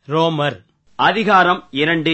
ரோமர் அதிகாரம் இரண்டு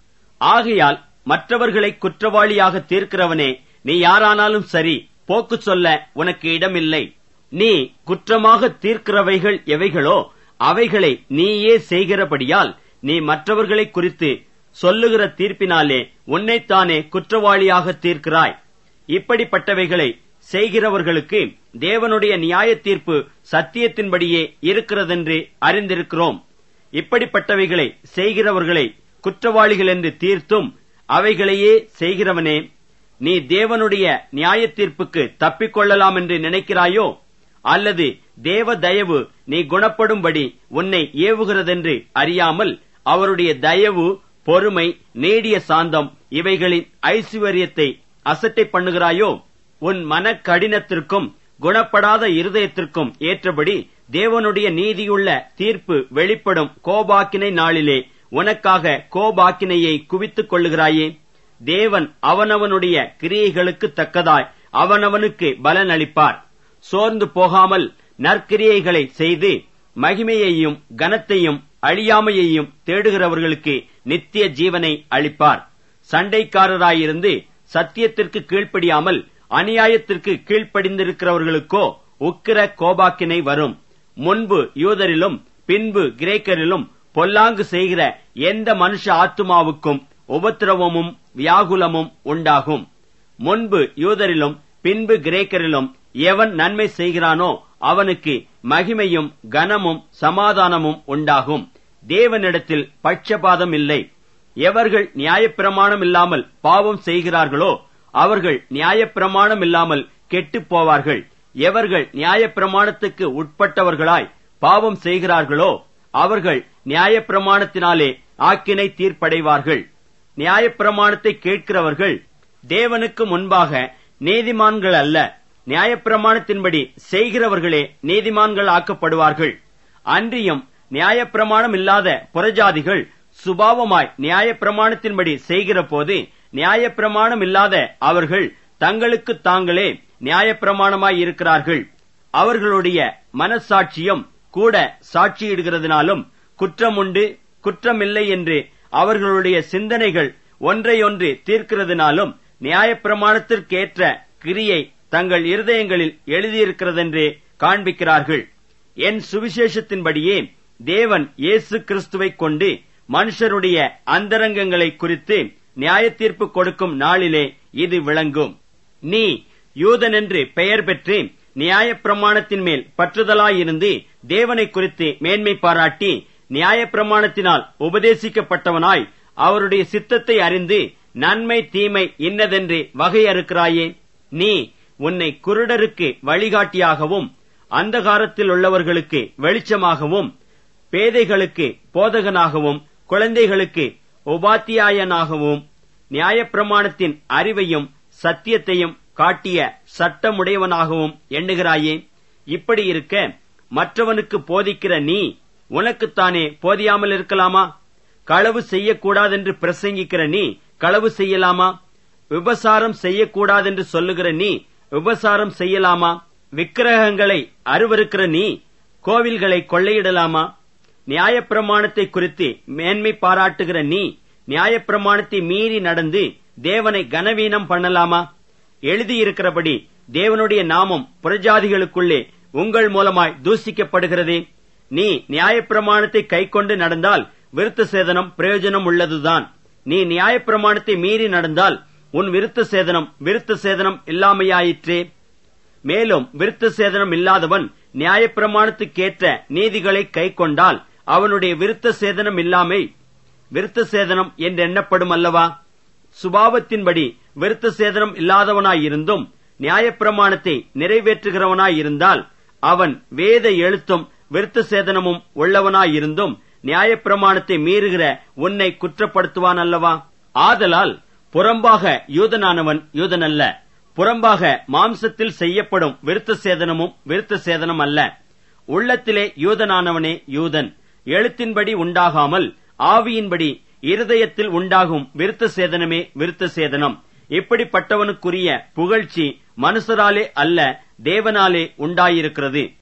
ஆகையால் மற்றவர்களை குற்றவாளியாக தீர்க்கிறவனே நீ யாரானாலும் சரி போக்கு சொல்ல உனக்கு இடமில்லை நீ குற்றமாக தீர்க்கிறவைகள் எவைகளோ அவைகளை நீயே செய்கிறபடியால் நீ மற்றவர்களை குறித்து சொல்லுகிற தீர்ப்பினாலே உன்னைத்தானே குற்றவாளியாக தீர்க்கிறாய் இப்படிப்பட்டவைகளை செய்கிறவர்களுக்கு தேவனுடைய நியாய தீர்ப்பு சத்தியத்தின்படியே இருக்கிறதென்று அறிந்திருக்கிறோம் இப்படிப்பட்டவைகளை செய்கிறவர்களை குற்றவாளிகள் என்று தீர்த்தும் அவைகளையே செய்கிறவனே நீ தேவனுடைய நியாய தீர்ப்புக்கு தப்பிக்கொள்ளலாம் என்று நினைக்கிறாயோ அல்லது தேவ தயவு நீ குணப்படும்படி உன்னை ஏவுகிறதென்று அறியாமல் அவருடைய தயவு பொறுமை நீடிய சாந்தம் இவைகளின் ஐசுவரியத்தை அசட்டை பண்ணுகிறாயோ உன் மன கடினத்திற்கும் குணப்படாத இருதயத்திற்கும் ஏற்றபடி தேவனுடைய நீதியுள்ள தீர்ப்பு வெளிப்படும் கோபாக்கினை நாளிலே உனக்காக கோபாக்கினையை குவித்துக் கொள்ளுகிறாயே தேவன் அவனவனுடைய கிரியைகளுக்கு தக்கதாய் அவனவனுக்கு பலன் அளிப்பார் சோர்ந்து போகாமல் நற்கிரியைகளை செய்து மகிமையையும் கனத்தையும் அழியாமையையும் தேடுகிறவர்களுக்கு நித்திய ஜீவனை அளிப்பார் சண்டைக்காரராயிருந்து சத்தியத்திற்கு கீழ்ப்படியாமல் அநியாயத்திற்கு கீழ்ப்படிந்திருக்கிறவர்களுக்கோ உக்கிர கோபாக்கினை வரும் முன்பு யூதரிலும் பின்பு கிரேக்கரிலும் பொல்லாங்கு செய்கிற எந்த மனுஷ ஆத்துமாவுக்கும் உபத்திரவமும் வியாகுலமும் உண்டாகும் முன்பு யூதரிலும் பின்பு கிரேக்கரிலும் எவன் நன்மை செய்கிறானோ அவனுக்கு மகிமையும் கனமும் சமாதானமும் உண்டாகும் தேவனிடத்தில் பட்சபாதம் இல்லை எவர்கள் நியாயப்பிரமாணம் இல்லாமல் பாவம் செய்கிறார்களோ அவர்கள் நியாயப்பிரமாணம் இல்லாமல் கெட்டுப் போவார்கள் எவர்கள் நியாயப்பிரமாணத்துக்கு உட்பட்டவர்களாய் பாவம் செய்கிறார்களோ அவர்கள் நியாயப்பிரமாணத்தினாலே ஆக்கினை தீர்ப்படைவார்கள் நியாயப்பிரமாணத்தை கேட்கிறவர்கள் தேவனுக்கு முன்பாக நீதிமான்கள் அல்ல நியாயப்பிரமாணத்தின்படி செய்கிறவர்களே நீதிமான்கள் ஆக்கப்படுவார்கள் அன்றியும் நியாயப்பிரமாணம் இல்லாத புறஜாதிகள் சுபாவமாய் நியாயப்பிரமாணத்தின்படி செய்கிற போது நியாயப்பிரமாணம் இல்லாத அவர்கள் தங்களுக்கு தாங்களே நியாயப்பிரமாணமாய் இருக்கிறார்கள் அவர்களுடைய மனசாட்சியம் கூட சாட்சியிடுகிறதுனாலும் குற்றமுண்டு குற்றமில்லை என்று அவர்களுடைய சிந்தனைகள் ஒன்றையொன்று தீர்க்கிறதுனாலும் நியாயப்பிரமாணத்திற்கேற்ற கிரியை தங்கள் இருதயங்களில் எழுதியிருக்கிறதென்றே காண்பிக்கிறார்கள் என் சுவிசேஷத்தின்படியே தேவன் இயேசு கிறிஸ்துவைக் கொண்டு மனுஷருடைய அந்தரங்கங்களை குறித்து நியாயத்தீர்ப்பு கொடுக்கும் நாளிலே இது விளங்கும் நீ யூதனென்று பெயர் பெற்று நியாயப்பிரமாணத்தின் மேல் பற்றுதலாயிருந்து தேவனை குறித்து மேன்மை பாராட்டி நியாயப்பிரமாணத்தினால் உபதேசிக்கப்பட்டவனாய் அவருடைய சித்தத்தை அறிந்து நன்மை தீமை இன்னதென்று வகையறுக்கிறாயே நீ உன்னை குருடருக்கு வழிகாட்டியாகவும் அந்தகாரத்தில் உள்ளவர்களுக்கு வெளிச்சமாகவும் பேதைகளுக்கு போதகனாகவும் குழந்தைகளுக்கு உபாத்தியாயனாகவும் நியாயப்பிரமாணத்தின் அறிவையும் சத்தியத்தையும் காட்டிய சட்டமுடையவனாகவும் எண்ணுகிறாயே இப்படி இருக்க மற்றவனுக்கு போதிக்கிற நீ உனக்குத்தானே போதியாமல் இருக்கலாமா களவு செய்யக்கூடாதென்று பிரசங்கிக்கிற நீ களவு செய்யலாமா விபசாரம் செய்யக்கூடாதென்று சொல்லுகிற நீ விபசாரம் செய்யலாமா விக்கிரகங்களை அருவருக்கிற நீ கோவில்களை கொள்ளையிடலாமா நியாயப்பிரமாணத்தை குறித்து மேன்மை பாராட்டுகிற நீ நியாயப்பிரமாணத்தை மீறி நடந்து தேவனை கனவீனம் பண்ணலாமா எழுதியிருக்கிறபடி தேவனுடைய நாமம் புறஜாதிகளுக்குள்ளே உங்கள் மூலமாய் தூசிக்கப்படுகிறதே நீ நியாயப்பிரமாணத்தை கைக்கொண்டு நடந்தால் விருத்த சேதனம் பிரயோஜனம் உள்ளதுதான் நீ நியாயப்பிரமாணத்தை மீறி நடந்தால் உன் விருத்த சேதனம் விருத்த சேதனம் இல்லாமையாயிற்றே மேலும் விருத்த சேதனம் இல்லாதவன் நியாயப்பிரமாணத்துக்கேற்ற நீதிகளை கைக்கொண்டால் அவனுடைய விருத்த சேதனம் இல்லாமை விருத்த சேதனம் என்று எண்ணப்படும் அல்லவா சுபாவத்தின்படி விருத்த சேதனம் இல்லாதவனாயிருந்தும் நியாயப்பிரமாணத்தை நிறைவேற்றுகிறவனாயிருந்தால் அவன் வேத எழுத்தும் விருத்த சேதனமும் உள்ளவனாயிருந்தும் நியாயப்பிரமாணத்தை மீறுகிற உன்னை குற்றப்படுத்துவான் அல்லவா ஆதலால் புறம்பாக யூதனானவன் யூதனல்ல புறம்பாக மாம்சத்தில் செய்யப்படும் விருத்த சேதனமும் விருத்த சேதனம் அல்ல உள்ளத்திலே யூதனானவனே யூதன் எழுத்தின்படி உண்டாகாமல் ஆவியின்படி இருதயத்தில் உண்டாகும் விருத்த சேதனமே விருத்த சேதனம் இப்படிப்பட்டவனுக்குரிய புகழ்ச்சி மனுஷராலே அல்ல தேவனாலே உண்டாயிருக்கிறது